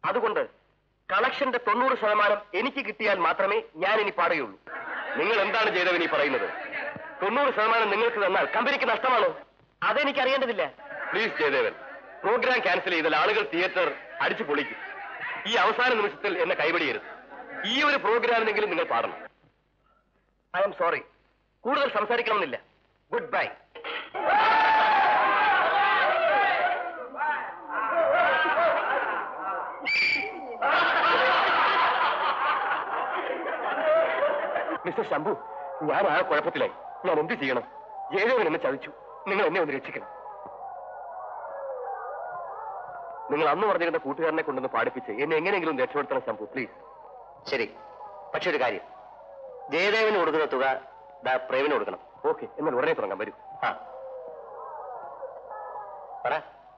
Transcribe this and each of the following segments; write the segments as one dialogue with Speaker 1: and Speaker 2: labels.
Speaker 1: അതുകൊണ്ട് കളക്ഷന്റെ തൊണ്ണൂറ് ശതമാനം എനിക്ക് കിട്ടിയാൽ മാത്രമേ ഞാൻ ഇനി പാടുകയുള്ളൂ നിങ്ങൾ എന്താണ് ജയദേവൻ ഈ പറയുന്നത് തൊണ്ണൂറ് ശതമാനം നിങ്ങൾക്ക് തന്നാൽ കമ്പനിക്ക് നഷ്ടമാണോ അതെനിക്ക് അറിയേണ്ടതില്ല പ്ലീസ് ജയദേവൻ പ്രോഗ്രാം ക്യാൻസൽ ചെയ്താൽ ആളുകൾ തിയേറ്റർ അടിച്ചു പൊളിക്കും ഈ അവസാന നിമിഷത്തിൽ എന്നെ കൈവടിയരുത് ഈ ഒരു പ്രോഗ്രാമിനെങ്കിലും നിങ്ങൾ പാടണം ഐ എം സോറി കൂടുതൽ സംസാരിക്കണമെന്നില്ല ഗുഡ് ബൈ മിസ്റ്റർ ശംഭു ഞാൻ ആ കുഴപ്പത്തിലായി ഞാൻ എന്ത് ചെയ്യണം ജയദേവൻ എന്നെ ചതിച്ചു നിങ്ങൾ എന്നെ ഒന്ന് രക്ഷിക്കണം നിങ്ങൾ അന്ന് പറഞ്ഞിരുന്ന കൂട്ടുകാരനെ കൊണ്ടൊന്ന് പാടിപ്പിച്ച് എന്നെ എങ്ങനെയെങ്കിലും ഒന്ന് രക്ഷപ്പെടുത്തണം ശംഭു പ്ലീസ്
Speaker 2: ശരി പക്ഷെ ഒരു കാര്യം ജയദേവന് കൊടുക്കുന്ന തുക ദാ പ്രേമിന് കൊടുക്കണം
Speaker 1: ഓക്കെ എന്നാൽ ഉടനെ തുടങ്ങാം വരൂ
Speaker 2: ആ പറ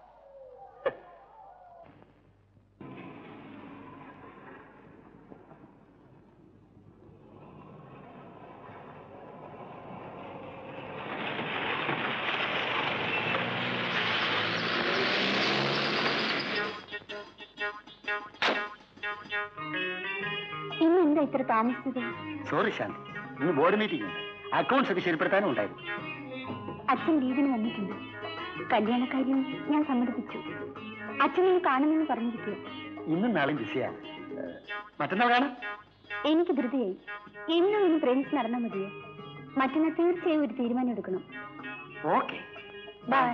Speaker 3: ഇന്ന് എന്താ ഇത്ര താമസിച്ചത്
Speaker 4: സോറി ശാന്തി ഇന്ന് ബോർഡ് മീറ്റിംഗ് ഉണ്ട് അക്കൗണ്ട്സ് ഒക്കെ ശരിപ്പെടുത്താനും ഉണ്ടായിരുന്നു
Speaker 3: അച്ഛൻ ലീവിന് വന്നിട്ടുണ്ട് കല്യാണക്കാര്യം ഞാൻ സമ്മതിപ്പിച്ചു അച്ഛനെ കാണുമെന്ന് പറഞ്ഞിരിക്കുക
Speaker 4: ഇന്നും നാളെയും ബിസിയാണ് ഏഹ്, മറ്റന്നാൾ കാണാം
Speaker 3: എനിക്ക് ധൃതിയായി എന്നും ഇന്ന് പ്രേമിച്ച് നടന്നാൽ മതിയോ മറ്റന്നാൾ തീർച്ചയായും ഒരു തീരുമാനം എടുക്കണം
Speaker 4: ഓക്കെ
Speaker 3: ബൈ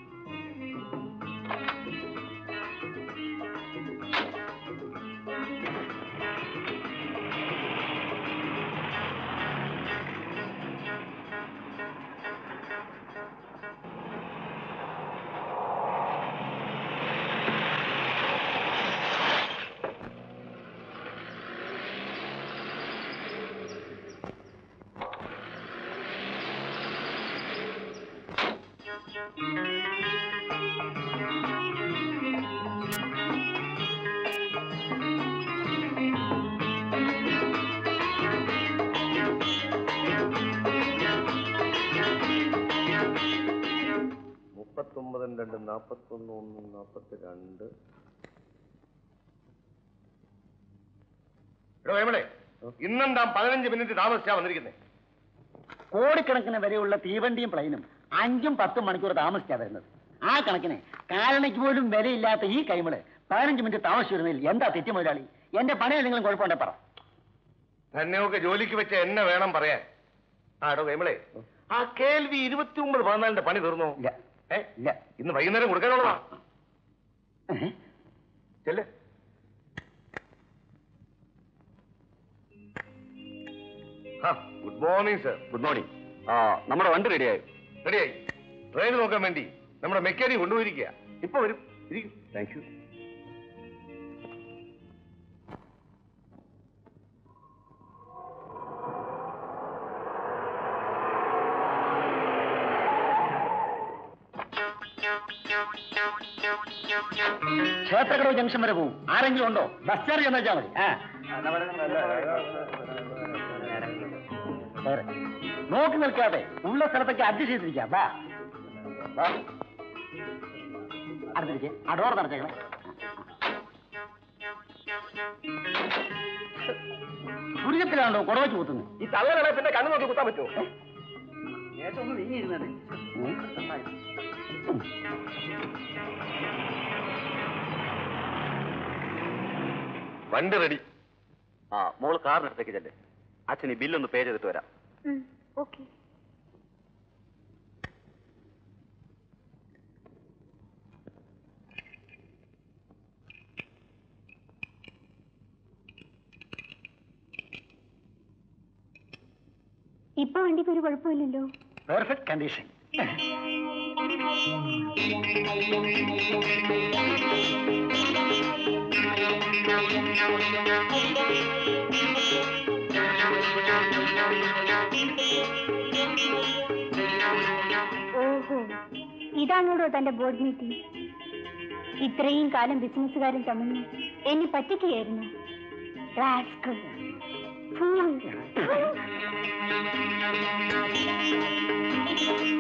Speaker 1: മുപ്പത്തൊമ്പതും രണ്ട് നാപ്പത്തൊന്ന് ഒന്ന് നാപ്പത്തി രണ്ട് ഇന്നെന്താ പതിനഞ്ച് മിനിറ്റ് താമസിച്ചാ വന്നിരിക്കുന്നേ
Speaker 4: കോടിക്കണക്കിന് വരെയുള്ള തീവണ്ടിയും പ്ലെയിനും അഞ്ചും പത്തും മണിക്കൂർ താമസിച്ചാ വരുന്നത് ആ കണക്കിന് കാലണയ്ക്ക് പോലും വിലയില്ലാത്ത ഈ കൈമള് പതിനഞ്ച് മിനിറ്റ് താമസിച്ചു വരുന്നതിൽ എന്താ തെറ്റ് മുതലാളി എന്റെ പണി എന്തെങ്കിലും കുഴപ്പമുണ്ടെ പറ
Speaker 1: തന്നെയൊക്കെ ജോലിക്ക് വെച്ച എന്നെ വേണം പറയാൻ ആടോ കൈമളെ ആ കേൾവി ഇരുപത്തി ഒമ്പത് പതിനാലിന്റെ പണി തീർന്നു
Speaker 4: ഇല്ല
Speaker 1: ഏ
Speaker 4: ഇല്ല
Speaker 1: ഇന്ന് വൈകുന്നേരം കൊടുക്കാനുള്ളതാ
Speaker 4: ഏഹ്?
Speaker 1: ചെല്ലേ good morning sir
Speaker 5: good morning ആ നമ്മുടെ വണ്ടി റെഡിയായി
Speaker 1: റെഡിയായി ട്രെയിൻ നോക്കാൻ വേണ്ടി നമ്മുടെ മെക്കാനിക് കൊണ്ടുപോയിരിക്കുക ഇപ്പൊ വരും ഇരിക്കും
Speaker 5: താങ്ക് യു
Speaker 4: ക്ഷേത്രക്കടവ് ജംഗ്ഷൻ വരെ പോകും ആരെങ്കിലും ഉണ്ടോ ബസ് ചാർജ് എന്ന് വെച്ചാൽ മതി ആ വേറെ. നോക്കി നിൽക്കാതെ ഉള്ള സ്ഥലത്തൊക്കെ അഡ്ജസ്റ്റ് ചെയ്തിരിക്കാം വാ വാ അടുത്തിരിക്കെ ആ ഡോർ നടച്ചേക്കണേ ദുരിതത്തിലാണല്ലോ കുടവച്ച് കുത്തുന്നത്
Speaker 1: ഈ തള്ളകളെ പിന്നെ കണ്ണു നോക്കി കുത്താൻ പറ്റുമോ
Speaker 4: ഒന്ന് നീങ്ങിയിരുന്നത്
Speaker 1: വണ്ടി റെഡി
Speaker 5: ആ മോള് കാറിനടുത്തേക്ക് ചെല്ലേ അച്ഛൻ ഈ ബില്ലൊന്ന് പേ ചെയ്തിട്ട് വരാം
Speaker 3: ഓക്കെ ഇപ്പൊ വണ്ടിക്ക് ഒരു കുഴപ്പമില്ലല്ലോ
Speaker 4: പെർഫെക്റ്റ് കണ്ടീഷൻ
Speaker 3: ഓഹോ ഇതാണോടോ തന്റെ ബോർഡ് മീറ്റിംഗ് ഇത്രയും കാലം ബിസിനസ്സുകാരൻ തമ്മിൽ എന്നെ പറ്റിക്കുകയായിരുന്നു Rascal. Fool.